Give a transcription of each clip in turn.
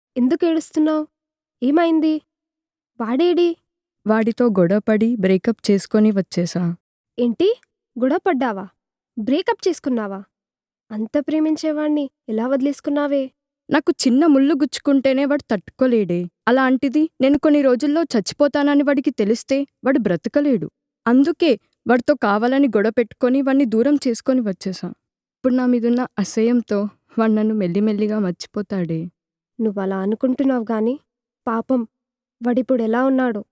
ఎందుకేడుస్తున్నావు? ఏమైంది? వాడేడి? వాడితో గొడవపడి బ్రేకప్ చేసుకొని వచ్చేసా. ఏంటి? గొడవ పడ్డావా? బ్రేకప్ చేసుకున్నావా? అంత ప్రేమించేవాణ్ణి ఎలా వదిలేసుకున్నావే? నాకు చిన్న ముల్లు గుచ్చుకుంటేనే వాడు తట్టుకోలేడే. అలాంటిది నేను కొన్ని రోజుల్లో చచ్చిపోతానని వాడికి తెలిస్తే వాడు బ్రతకలేడు. అందుకే వాడితో కావాలని గొడవ పెట్టుకొని వాణ్ణి దూరం చేసుకొని వచ్చేసా. ఇప్పుడు నా మీదున్న అసహ్యంతో వాడు నన్ను మెల్లిమెల్లిగా మర్చిపోతాడే. నువ్వలా అనుకుంటున్నావు గాని పాపం వాడిప్పుడెలా ఉన్నాడో.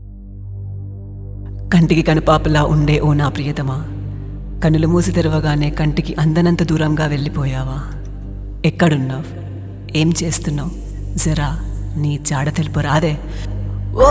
కంటికి కనుపాపలా ఉండే ఓ నా ప్రియతమా కనులు మూసి తెరవగానే కంటికి అందనంత దూరంగా వెళ్ళిపోయావా ఎక్కడున్నావు ఏం చేస్తున్నావు జరా నీ జాడ తెలుపు రాదే ఓ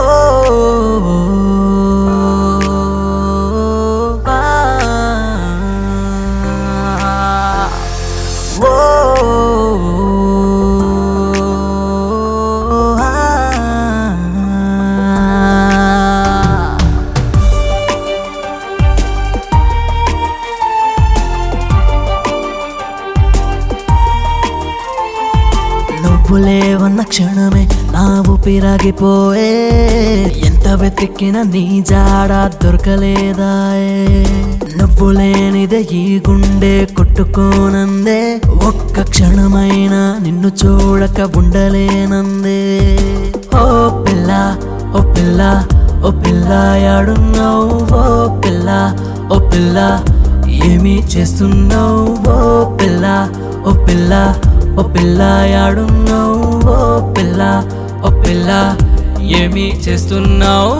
నువ్వు లేవన్న క్షణమే నా ఊపిరాగిపోయే ఎంత వెతికినా నీ జాడ దొరకలేదాయే నువ్వు లేనిదే ఈ గుండె కొట్టుకోనందే ఒక్క క్షణమైనా నిన్ను చూడక ఉండలేనందే ఓ పిల్ల ఓ పిల్ల ఓ పిల్ల యాడున్నావు ఓ పిల్ల ఓ పిల్ల ఏమి చేస్తున్నావు ఓ పిల్ల ఓ పిల్ల ఓ పిల్ల యాడున్నావు ఓ పిల్ల ఓ పిల్ల ఏమి చేస్తున్నావు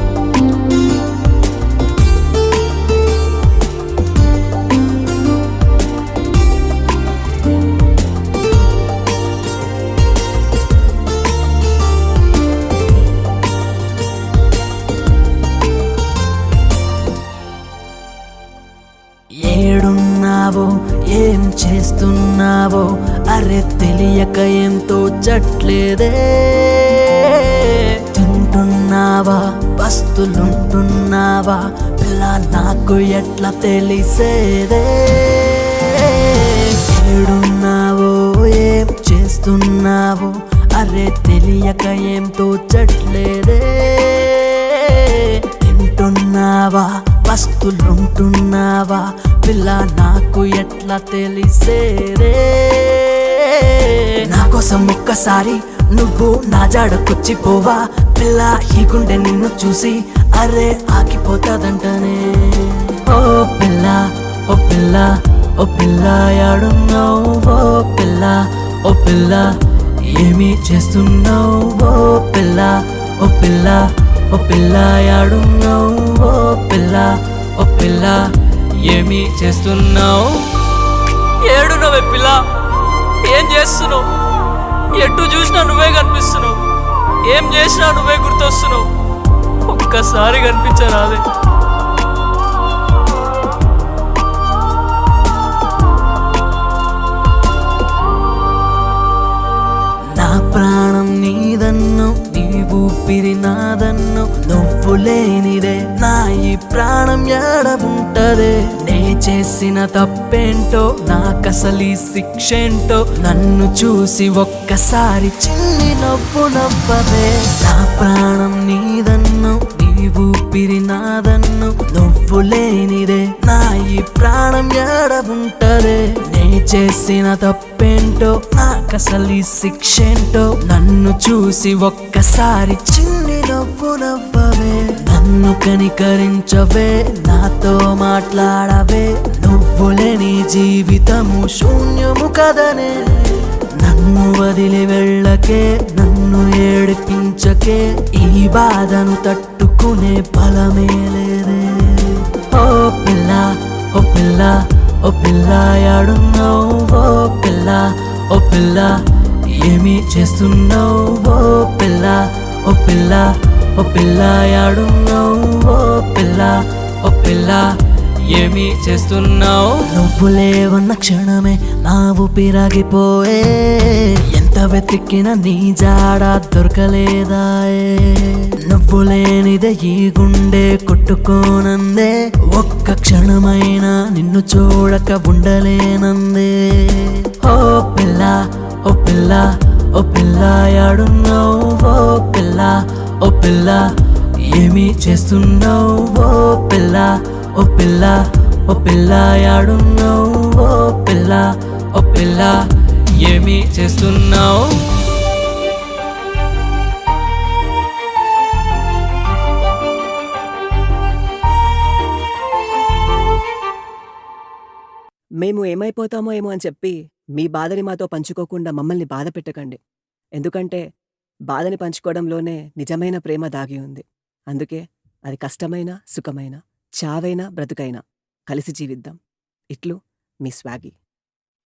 ఏడున్నావో ఏం చేస్తున్నావో అరే తెలియక ఏం తోచట్లేదే తింటున్నావా వస్తులుంటున్నావా పిల్ల నాకు ఎట్లా తెలిసేదే ఏడున్నావో ఏం చేస్తున్నావో అరే తెలియక ఏం తోచట్లేదే తింటున్నావా వస్తులుంటున్నావా పిల్ల నాకు ఎట్లా తెలిసేరే నా కోసం ఒక్కసారి నువ్వు నా జాడకొచ్చి పోవా పిల్ల ఈ గుండె నిన్ను చూసి అరే ఆగిపోతాదంటనే ఓ పిల్ల ఓ పిల్ల ఓ పిల్ల యాడున్నావు ఓ పిల్ల ఓ పిల్ల ఏమి చేస్తున్నావు ఓ పిల్ల ఓ పిల్ల ఓ పిల్ల యాడున్నావు ఓ పిల్ల ఓ పిల్ల ఏమి చేస్తున్నావు ఏడునవే పిల్ల ఏం చేస్తున్నావు ఎటు చూసినా నువ్వే కనిపిస్తున్నావు ఏం చేసినా నువ్వే గుర్తొస్తున్నావు ఒక్కసారి కనిపించరాదే నా ప్రాణం నీదన్ను నీ ఊపిరి నాదన్ను నువ్వు లేనిదే నా ఈ ప్రాణం ఏడవుంటదే నే చేసిన తప్పేంటో నాకసలి శిక్షేంటో నన్ను చూసి ఒక్కసారి చిన్ని నవ్వు నవ్వవే నా ప్రాణం నీదన్ను నీ ఊపిరి నాదన్ను నువ్వు లేనిదే నా ఈ ప్రాణం ఏడవుంటదే నే చేసిన తప్పేంటో నాకసలి శిక్షేంటో నన్ను చూసి ఒక్కసారి చిన్ని నవ్వు నవ్వవే నన్ను కనికరించవే నాతో మాట్లాడవే నువ్వు లేని జీవితము శూన్యము కదనే నన్ను వదిలి వెళ్ళకే నన్ను ఏడిపించకే ఈ బాధను తట్టుకునే బలమే లేదే ఓ పిల్ల ఓ పిల్ల ఓ పిల్ల యాడున్నావు ఓ పిల్ల ఓ పిల్ల ఏమి చేస్తున్నావు ఓ పిల్ల ఓ పిల్ల ఓ పిల్ల యాడున్నావు ఓ పిల్ల ఓ పిల్ల ఏమి చేస్తున్నావు నువ్వు లేవన్న క్షణమే నా ఊపిరాగిపోయే ఎంత వెతికినా నీ జాడ దొరకలేదాయే నువ్వు లేనిదే ఈ గుండె కొట్టుకోనందే ఒక్క క్షణమైనా నిన్ను చూడక ఉండలేనందే ఓ పిల్ల ఓ పిల్ల ఓ పిల్ల యాడున్నావు ఓ పిల్ల ఓ పిల్ల ఏమి చేస్తున్నావు ఓ పిల్ల ఓ పిల్ల ఓ పిల్ల యాడున్నావు ఓ పిల్ల ఓ పిల్ల ఏమి చేస్తున్నావు మేము ఏమైపోతామో ఏమో అని చెప్పి మీ బాధని మాతో పంచుకోకుండా మమ్మల్ని బాధ పెట్టకండి ఎందుకంటే బాధని పంచుకోవడంలోనే నిజమైన ప్రేమ దాగి ఉంది అందుకే అది కష్టమైన సుఖమైన చావైనా బ్రతుకైనా కలిసి జీవిద్దాం ఇట్లు మీ స్వాగి